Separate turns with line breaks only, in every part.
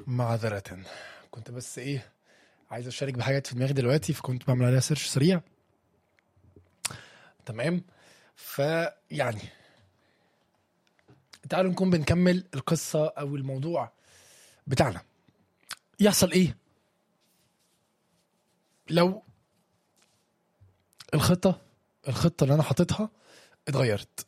معذرة كنت بس ايه عايز اشارك بحاجات في دماغي دلوقتي فكنت بعمل عليها سيرش سريع تمام فيعني تعالوا نكون بنكمل القصة او الموضوع بتاعنا يحصل ايه لو الخطة الخطة اللي انا حاططها اتغيرت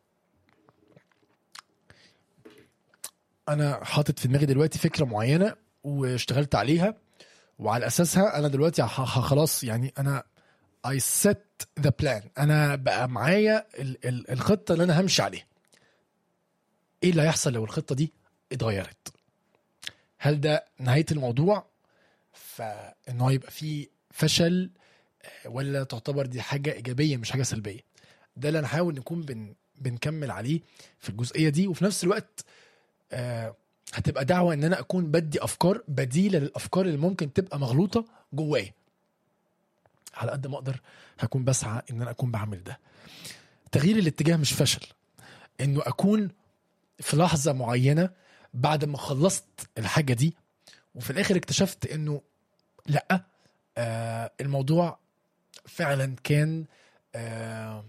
انا حاطط في دماغي دلوقتي فكره معينه واشتغلت عليها وعلى اساسها انا دلوقتي ه- ه- خلاص يعني انا I set the plan انا بقى معايا ال- ال- الخطه اللي انا همشي عليها ايه اللي هيحصل لو الخطه دي اتغيرت هل ده نهايه الموضوع فان هو يبقى فيه فشل آه، ولا تعتبر دي حاجه ايجابيه مش حاجه سلبيه ده اللي هنحاول نكون بن بنكمل عليه في الجزئيه دي وفي نفس الوقت آه، هتبقى دعوه ان انا اكون بدي افكار بديله للافكار اللي ممكن تبقى مغلوطه جوايا على قد ما اقدر هكون بسعى ان انا اكون بعمل ده تغيير الاتجاه مش فشل انه اكون في لحظه معينه بعد ما خلصت الحاجه دي وفي الاخر اكتشفت انه لا آه الموضوع فعلا كان آه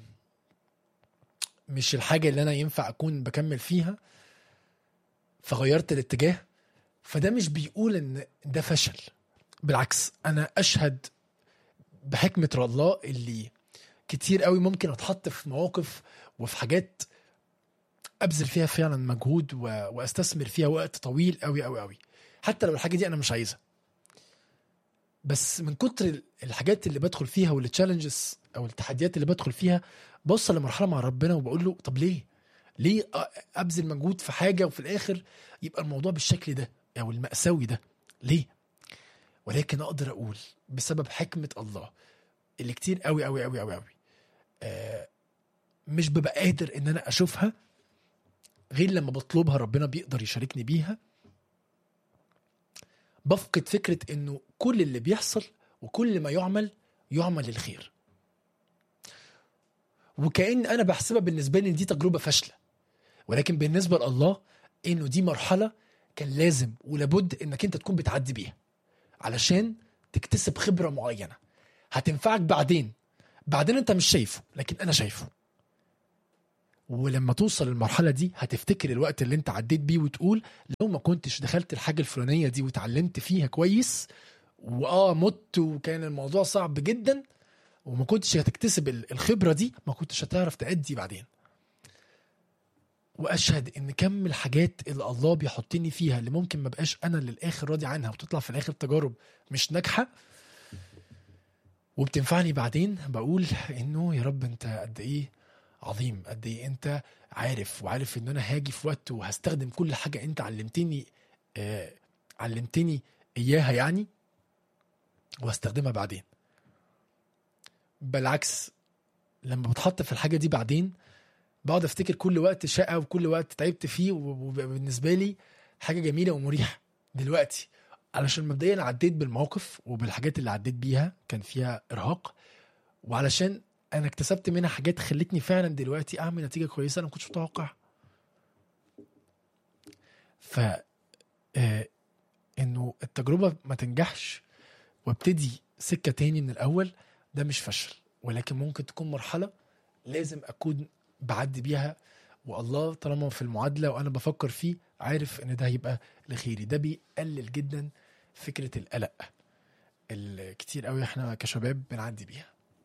مش الحاجه اللي انا ينفع اكون بكمل فيها فغيرت الاتجاه فده مش بيقول ان ده فشل بالعكس انا اشهد بحكمه الله اللي كتير قوي ممكن اتحط في مواقف وفي حاجات ابذل فيها فعلا مجهود و... واستثمر فيها وقت طويل قوي قوي قوي حتى لو الحاجه دي انا مش عايزها بس من كتر ال- الحاجات اللي بدخل فيها والتشالنجز او التحديات اللي بدخل فيها بوصل لمرحله مع ربنا وبقول له طب ليه ليه أ- ابذل مجهود في حاجه وفي الاخر يبقى الموضوع بالشكل ده او المأساوي ده ليه ولكن اقدر اقول بسبب حكمه الله اللي كتير قوي قوي قوي قوي قوي آه مش ببقى قادر ان انا اشوفها غير لما بطلبها ربنا بيقدر يشاركني بيها بفقد فكره انه كل اللي بيحصل وكل ما يعمل يعمل للخير وكأن انا بحسبها بالنسبه لي إن دي تجربه فاشله ولكن بالنسبه لله انه دي مرحله كان لازم ولابد انك انت تكون بتعدي بيها علشان تكتسب خبره معينه هتنفعك بعدين بعدين انت مش شايفه لكن انا شايفه ولما توصل للمرحله دي هتفتكر الوقت اللي انت عديت بيه وتقول لو ما كنتش دخلت الحاجه الفلانيه دي وتعلمت فيها كويس واه مت وكان الموضوع صعب جدا وما كنتش هتكتسب ال- الخبره دي ما كنتش هتعرف تأدي بعدين واشهد ان كم الحاجات اللي الله بيحطني فيها اللي ممكن ما بقاش انا للاخر راضي عنها وتطلع في الاخر تجارب مش ناجحه وبتنفعني بعدين بقول انه يا رب انت قد ايه عظيم قد ايه انت عارف وعارف ان انا هاجي في وقت وهستخدم كل حاجه انت علمتني آه علمتني اياها يعني وهستخدمها بعدين بالعكس لما بتحط في الحاجه دي بعدين بقعد افتكر كل وقت شقه وكل وقت تعبت فيه وبالنسبه لي حاجه جميله ومريحه دلوقتي علشان مبدئيا عديت بالموقف وبالحاجات اللي عديت بيها كان فيها ارهاق وعلشان انا اكتسبت منها حاجات خلتني فعلا دلوقتي اعمل نتيجه كويسه انا ما كنتش متوقعها ف آه، انه التجربه ما تنجحش وابتدي سكه تاني من الاول ده مش فشل ولكن ممكن تكون مرحله لازم اكون بعدي بيها والله طالما في المعادله وانا بفكر فيه عارف ان ده هيبقى لخيري ده بيقلل جدا فكره القلق اللي كتير قوي احنا كشباب بنعدي بيها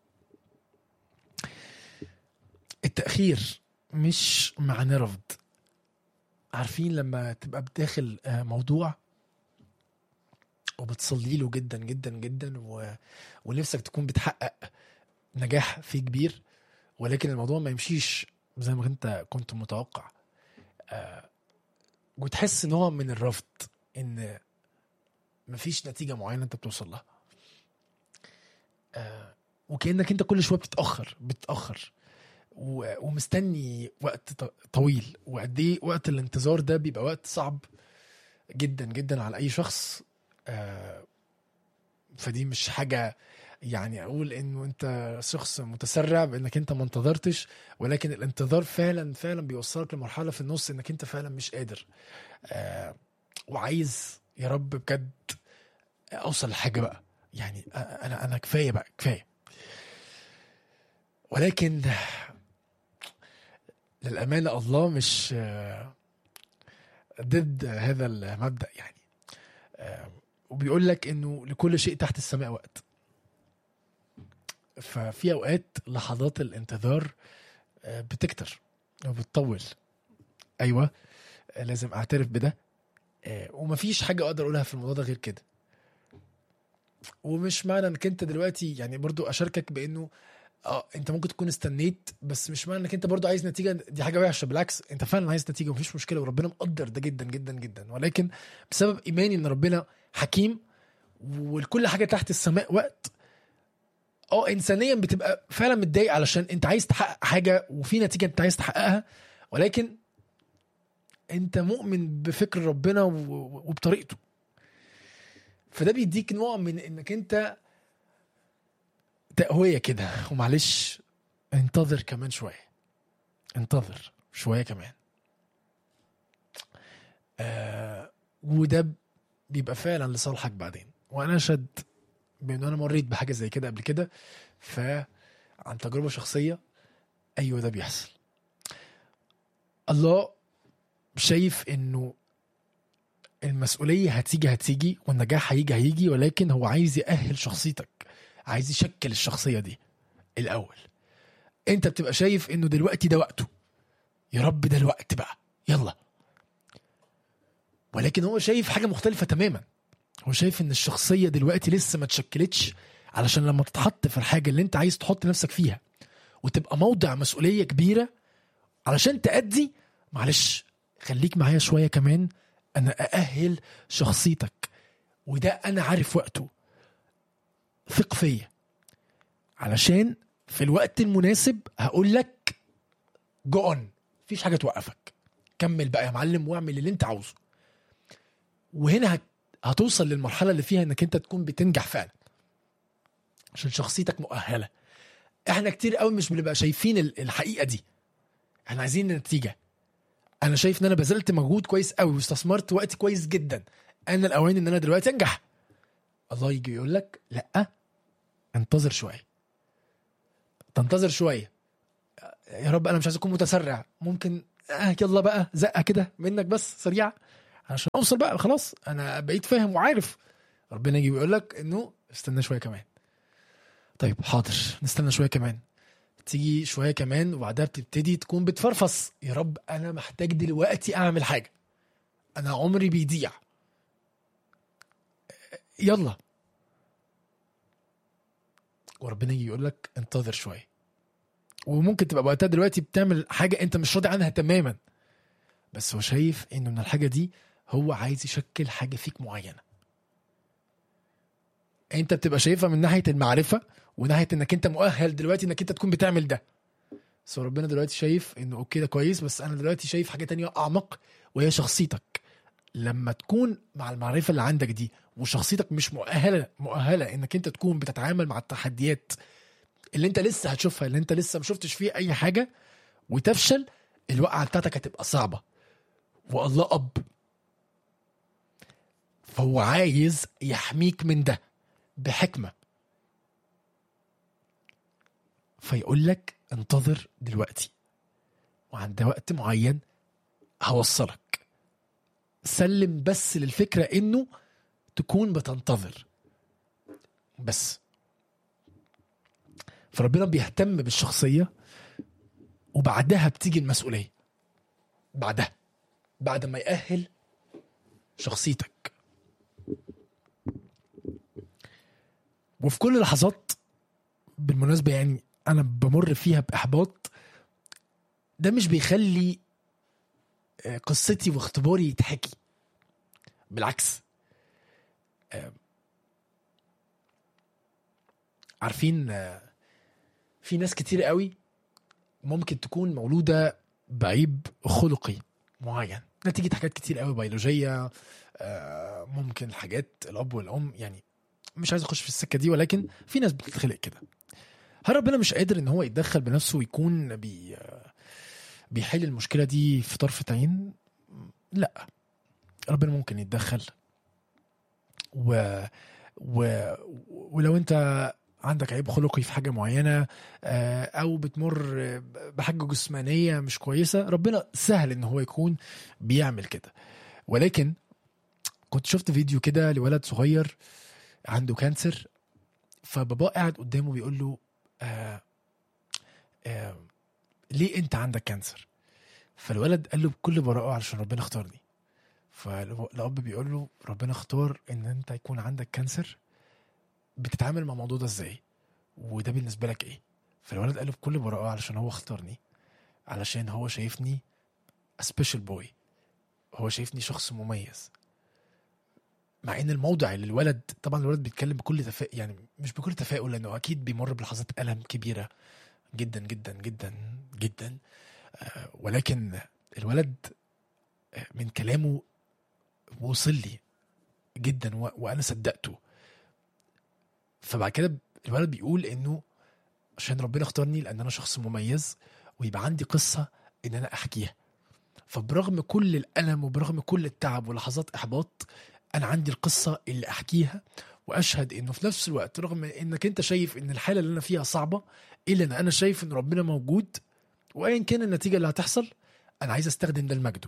التأخير مش معناه رفض عارفين لما تبقى بداخل آه، موضوع وبتصلي له جدا جدا جدا و... ونفسك تكون بتحقق نجاح فيه كبير ولكن الموضوع ما يمشيش زي ما انت كنت متوقع آه، وتحس ان هو من الرفض ان مفيش نتيجة معينة انت بتوصل لها آه، وكأنك انت كل شوية بتتأخر بتتأخر و- ومستني وقت ط- طويل وقد ايه وقت الانتظار ده بيبقى وقت صعب جدا جدا على اي شخص آه، فدي مش حاجه يعني اقول انه انت شخص متسرع بانك انت ما انتظرتش ولكن الانتظار فعلا فعلا بيوصلك لمرحله في النص انك انت فعلا مش قادر آه، وعايز يا رب بجد اوصل لحاجه بقى يعني أ- انا انا كفايه بقى كفايه ولكن للامانه الله مش آه، ضد هذا المبدا يعني آه، وبيقول لك انه لكل شيء تحت السماء وقت ففي اوقات لحظات الانتظار آه، بتكتر وبتطول ايوه آه، لازم اعترف بده آه، ومفيش حاجه اقدر اقولها في الموضوع ده غير كده ومش معنى انك انت دلوقتي يعني برضو اشاركك بانه اه انت ممكن تكون استنيت بس مش معنى انك انت برضو عايز نتيجه دي حاجه وحشه بالعكس انت فعلا عايز نتيجه ومفيش مشكله وربنا مقدر ده جدا جدا جدا ولكن بسبب ايماني ان ربنا حكيم ولكل حاجه تحت السماء وقت اه انسانيا بتبقى فعلا متضايق علشان انت عايز تحقق حاجه وفي نتيجه انت عايز تحققها ولكن انت مؤمن بفكر ربنا و- و- وبطريقته فده بيديك نوع من انك انت تقوية كده ومعلش انتظر كمان شوية انتظر شوية كمان آه وده بيبقى فعلا لصالحك بعدين وانا اشهد بان انا مريت بحاجة زي كده قبل كده فعن تجربة شخصية ايوه ده بيحصل الله شايف انه المسؤولية هتيجي هتيجي والنجاح هيجي هيجي ولكن هو عايز يأهل شخصيتك عايز يشكل الشخصية دي الأول انت بتبقى شايف انه دلوقتي ده وقته يا رب ده الوقت بقى يلا ولكن هو شايف حاجة مختلفة تماما هو شايف ان الشخصية دلوقتي لسه ما اتشكلتش علشان لما تتحط في الحاجة اللي انت عايز تحط نفسك فيها وتبقى موضع مسؤولية كبيرة علشان تأدي معلش خليك معايا شوية كمان انا أأهل شخصيتك وده انا عارف وقته ثق فيا علشان في الوقت المناسب هقول لك جو اون مفيش حاجه توقفك كمل بقى يا معلم واعمل اللي انت عاوزه وهنا هت... هتوصل للمرحله اللي فيها انك انت تكون بتنجح فعلا عشان شخصيتك مؤهله احنا كتير قوي مش بنبقى شايفين ال- الحقيقه دي احنا عايزين النتيجه انا شايف ان انا بذلت مجهود كويس قوي واستثمرت وقتي كويس جدا انا الاوان ان انا دلوقتي انجح الله يجي يقول لك لا انتظر شويه تنتظر شويه يا رب انا مش عايز اكون متسرع ممكن آه يلا بقى زقه كده منك بس سريعه عشان اوصل بقى خلاص انا بقيت فاهم وعارف ربنا يجي يقول لك انه استنى شويه كمان طيب حاضر نستنى شويه كمان تيجي شويه كمان وبعدها بتبتدي تكون بتفرفص يا رب انا محتاج دلوقتي اعمل حاجه انا عمري بيضيع يلا وربنا يجي يقول لك انتظر شويه وممكن تبقى وقتها دلوقتي بتعمل حاجه انت مش راضي عنها تماما بس هو شايف انه من الحاجه دي هو عايز يشكل حاجه فيك معينه انت بتبقى شايفها من ناحيه المعرفه وناحيه انك انت مؤهل دلوقتي انك انت تكون بتعمل ده بس هو ربنا دلوقتي شايف انه اوكي ده كويس بس انا دلوقتي شايف حاجه تانية اعمق وهي شخصيتك لما تكون مع المعرفه اللي عندك دي وشخصيتك مش مؤهله مؤهله انك انت تكون بتتعامل مع التحديات اللي انت لسه هتشوفها اللي انت لسه ما شفتش فيه اي حاجه وتفشل الوقعه بتاعتك هتبقى صعبه والله اب فهو عايز يحميك من ده بحكمه فيقول لك انتظر دلوقتي وعند وقت معين هوصلك سلم بس للفكره انه تكون بتنتظر بس فربنا بيهتم بالشخصيه وبعدها بتيجي المسؤوليه بعدها بعد ما يأهل شخصيتك وفي كل لحظات بالمناسبة يعني أنا بمر فيها بإحباط ده مش بيخلي آه، قصتي واختباري يتحكي بالعكس آه، عارفين آه، في ناس كتير قوي ممكن تكون مولودة بعيب خلقي معين نتيجة حاجات كتير قوي بيولوجية آه، ممكن حاجات الأب والأم يعني مش عايز أخش في السكة دي ولكن في ناس بتتخلق كده هل ربنا مش قادر ان هو يتدخل بنفسه ويكون بي بيحل المشكله دي في طرفة عين لا ربنا ممكن يتدخل و... و... ولو انت عندك عيب خلقي في حاجه معينه آه، او بتمر بحاجه جسمانيه مش كويسه ربنا سهل ان هو يكون بيعمل كده ولكن كنت شفت فيديو كده لولد صغير عنده كانسر فباباه قاعد قدامه بيقول له آه آه ليه انت عندك كانسر فالولد قال له بكل براءه علشان ربنا اختارني فالاب بيقول له ربنا اختار ان انت يكون عندك كانسر بتتعامل مع الموضوع ده ازاي وده بالنسبه لك ايه فالولد قال له بكل براءه علشان هو اختارني علشان هو شايفني سبيشال بوي هو شايفني شخص مميز مع ان الموضع اللي الولد طبعا الولد بيتكلم بكل تفاؤل يعني مش بكل تفاؤل لانه اكيد بيمر بلحظات الم كبيره جدا جدا جدا جدا آه، ولكن الولد آه، من كلامه وصل لي جدا و- وانا صدقته فبعد كده الولد بيقول انه عشان ربنا اختارني لان انا شخص مميز ويبقى عندي قصه ان انا احكيها فبرغم كل الالم وبرغم كل التعب ولحظات احباط انا عندي القصه اللي احكيها واشهد انه في نفس الوقت رغم انك انت شايف ان الحاله اللي انا فيها صعبه الا ان انا شايف ان ربنا موجود وايا كان النتيجه اللي هتحصل انا عايز استخدم ده لمجده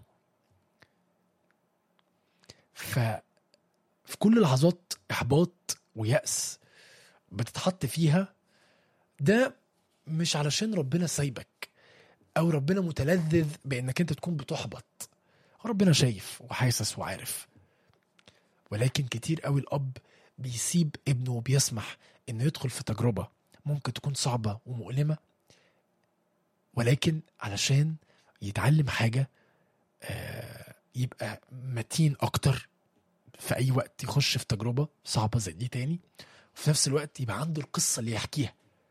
ف في كل لحظات احباط ويأس بتتحط فيها ده مش علشان ربنا سايبك او ربنا متلذذ بانك انت تكون بتحبط ربنا شايف وحاسس وعارف ولكن كتير قوي الاب بيسيب ابنه وبيسمح انه يدخل في تجربه ممكن تكون صعبه ومؤلمه ولكن علشان يتعلم حاجه آه، يبقى متين اكتر في اي وقت يخش في تجربه صعبه زي دي تاني وفي نفس الوقت يبقى عنده القصه اللي يحكيها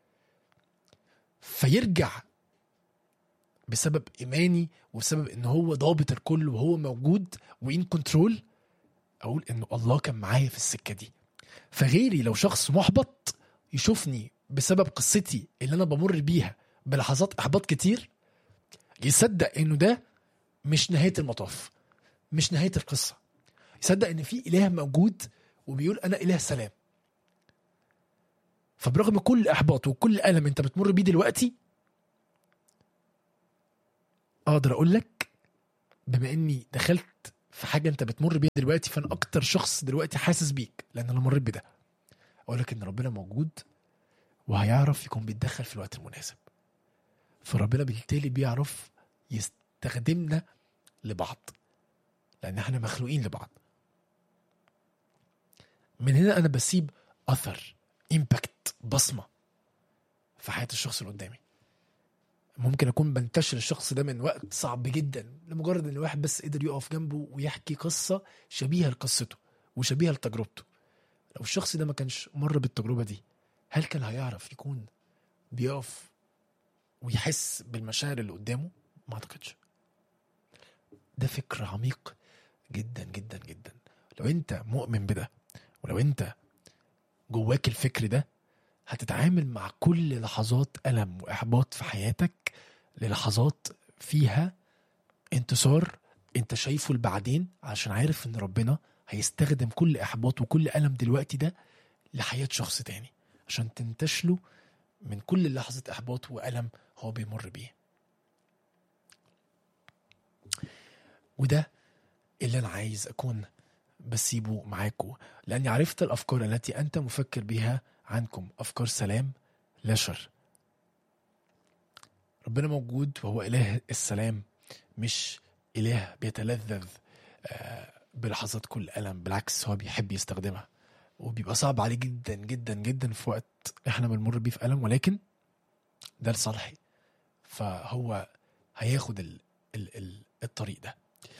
فيرجع بسبب ايماني وبسبب ان هو ضابط الكل وهو موجود وان كنترول اقول انه الله كان معايا في السكه دي فغيري لو شخص محبط يشوفني بسبب قصتي اللي انا بمر بيها بلحظات احباط كتير يصدق انه ده مش نهايه المطاف مش نهايه القصه يصدق ان في اله موجود وبيقول انا اله سلام فبرغم كل احباط وكل الم انت بتمر بيه دلوقتي اقدر اقول لك بما اني دخلت في حاجه انت بتمر بيها دلوقتي فانا اكتر شخص دلوقتي حاسس بيك لان انا مريت بده اقول لك ان ربنا موجود وهيعرف يكون بيتدخل في الوقت المناسب فربنا بالتالي بيعرف يستخدمنا لبعض لان احنا مخلوقين لبعض من هنا انا بسيب اثر امباكت بصمه في حياه الشخص اللي قدامي ممكن اكون بنتشر الشخص ده من وقت صعب جدا لمجرد ان الواحد بس قدر يقف جنبه ويحكي قصه شبيهه لقصته وشبيهه لتجربته لو الشخص ده ما كانش مر بالتجربه دي هل كان هيعرف يكون بيقف ويحس بالمشاعر اللي قدامه ما اعتقدش ده فكر عميق جدا جدا جدا لو انت مؤمن بده ولو انت جواك الفكر ده هتتعامل مع كل لحظات ألم وإحباط في حياتك للحظات فيها انتصار انت شايفه لبعدين عشان عارف ان ربنا هيستخدم كل إحباط وكل ألم دلوقتي ده لحياة شخص تاني عشان تنتشله من كل لحظة إحباط وألم هو بيمر بيه وده اللي أنا عايز أكون بسيبه معاكم لأني عرفت الأفكار التي أنت مفكر بها عنكم أفكار سلام لا شر ربنا موجود وهو إله السلام مش إله بيتلذذ آه، بلحظات كل ألم بالعكس هو بيحب يستخدمها وبيبقى صعب عليه جدا جدا جدا في وقت احنا بنمر بيه في ألم ولكن ده لصالحي فهو هياخد ال ال ال الطريق ده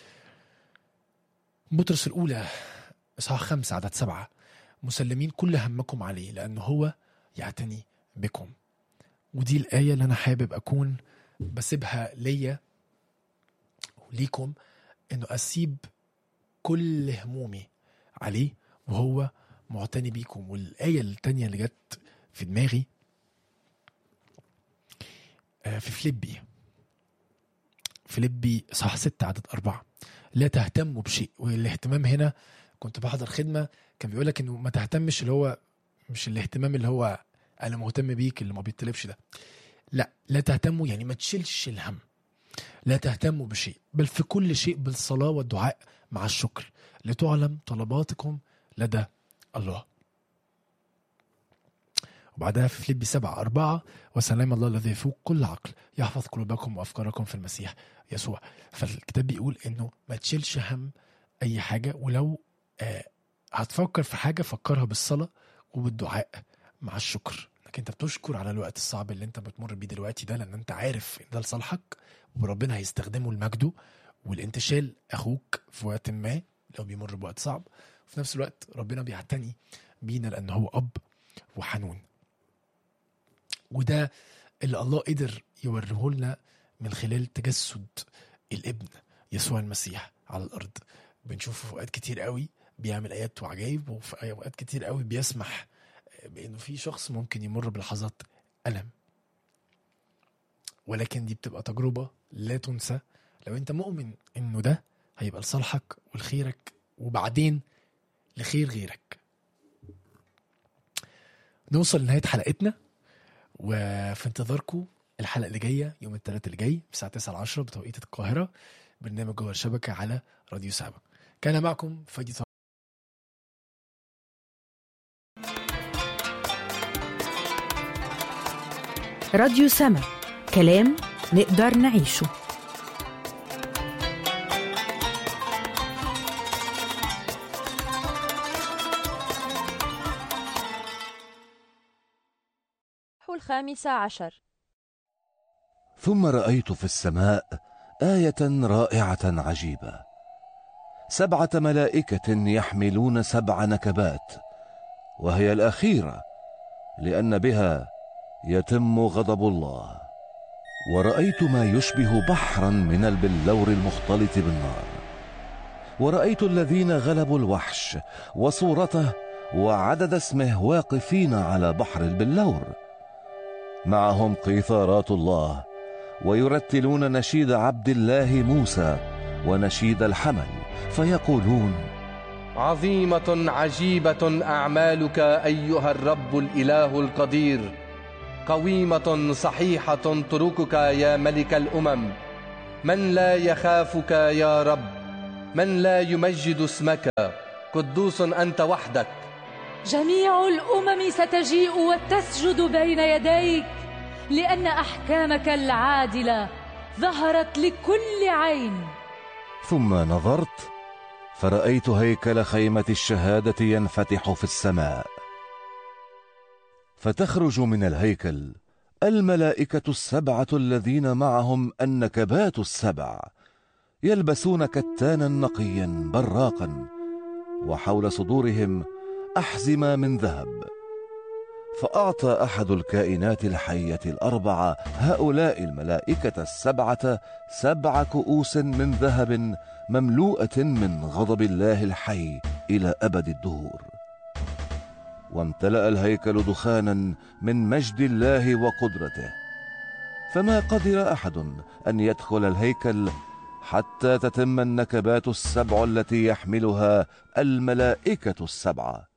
بطرس الأولى إصحاح خمسة عدد سبعة مسلمين كل همكم عليه لأنه هو يعتني بكم ودي الآية اللي أنا حابب أكون بسيبها ليا وليكم إنه أسيب كل همومي عليه وهو معتني بيكم والآية التانية اللي جت في دماغي آه، في فليبي فليبي صح ستة عدد أربعة لا تهتموا بشيء والاهتمام هنا كنت بحضر خدمه كان بيقول لك انه ما تهتمش اللي هو مش الاهتمام اللي هو انا مهتم بيك اللي ما بيطلبش ده لا لا تهتموا يعني ما تشيلش الهم لا تهتموا بشيء بل في كل شيء بالصلاه والدعاء مع الشكر لتعلم طلباتكم لدى الله وبعدها في فيليبي 7 4 وسلام الله الذي يفوق كل عقل يحفظ قلوبكم وافكاركم في المسيح يسوع فالكتاب بيقول انه ما تشيلش هم اي حاجه ولو آه هتفكر في حاجه فكرها بالصلاه وبالدعاء مع الشكر انك انت بتشكر على الوقت الصعب اللي انت بتمر بيه دلوقتي ده لان انت عارف ان ده لصالحك وربنا هيستخدمه لمجده والانتشال اخوك في وقت ما لو بيمر بوقت صعب وفي نفس الوقت ربنا بيعتني بينا لان هو اب وحنون وده اللي الله قدر يوريه لنا من خلال تجسد الابن يسوع المسيح على الارض بنشوفه في اوقات كتير قوي بيعمل ايات وعجائب وفي اوقات كتير قوي بيسمح بانه في شخص ممكن يمر بلحظات الم ولكن دي بتبقى تجربه لا تنسى لو انت مؤمن انه ده هيبقى لصالحك ولخيرك وبعدين لخير غيرك نوصل لنهايه حلقتنا وفي انتظاركم الحلقه اللي جايه يوم الثلاثاء اللي جاي الساعه 9 10 بتوقيت القاهره برنامج جوه الشبكه على راديو سابا كان معكم فادي طه
راديو سما كلام نقدر نعيشه
الخامسة عشر
ثم رأيت في السماء آية رائعة عجيبة سبعة ملائكة يحملون سبع نكبات وهي الأخيرة لأن بها يتم غضب الله ورأيت ما يشبه بحرا من البلور المختلط بالنار ورأيت الذين غلبوا الوحش وصورته وعدد اسمه واقفين على بحر البلور معهم قيثارات الله ويرتلون نشيد عبد الله موسى ونشيد الحمل فيقولون
عظيمة عجيبة أعمالك أيها الرب الإله القدير قويمة صحيحة طرقك يا ملك الأمم من لا يخافك يا رب من لا يمجد اسمك قدوس أنت وحدك
جميع الأمم ستجيء وتسجد بين يديك لأن أحكامك العادلة ظهرت لكل عين
ثم نظرت فرأيت هيكل خيمة الشهادة ينفتح في السماء فتخرج من الهيكل الملائكة السبعة الذين معهم النكبات السبع يلبسون كتانا نقيا براقا وحول صدورهم أحزمة من ذهب فأعطى أحد الكائنات الحية الأربعة هؤلاء الملائكة السبعة سبع كؤوس من ذهب مملوءة من غضب الله الحي إلى أبد الدهور وامتلأ الهيكل دخانا من مجد الله وقدرته فما قدر أحد أن يدخل الهيكل حتى تتم النكبات السبع التي يحملها الملائكة السبعة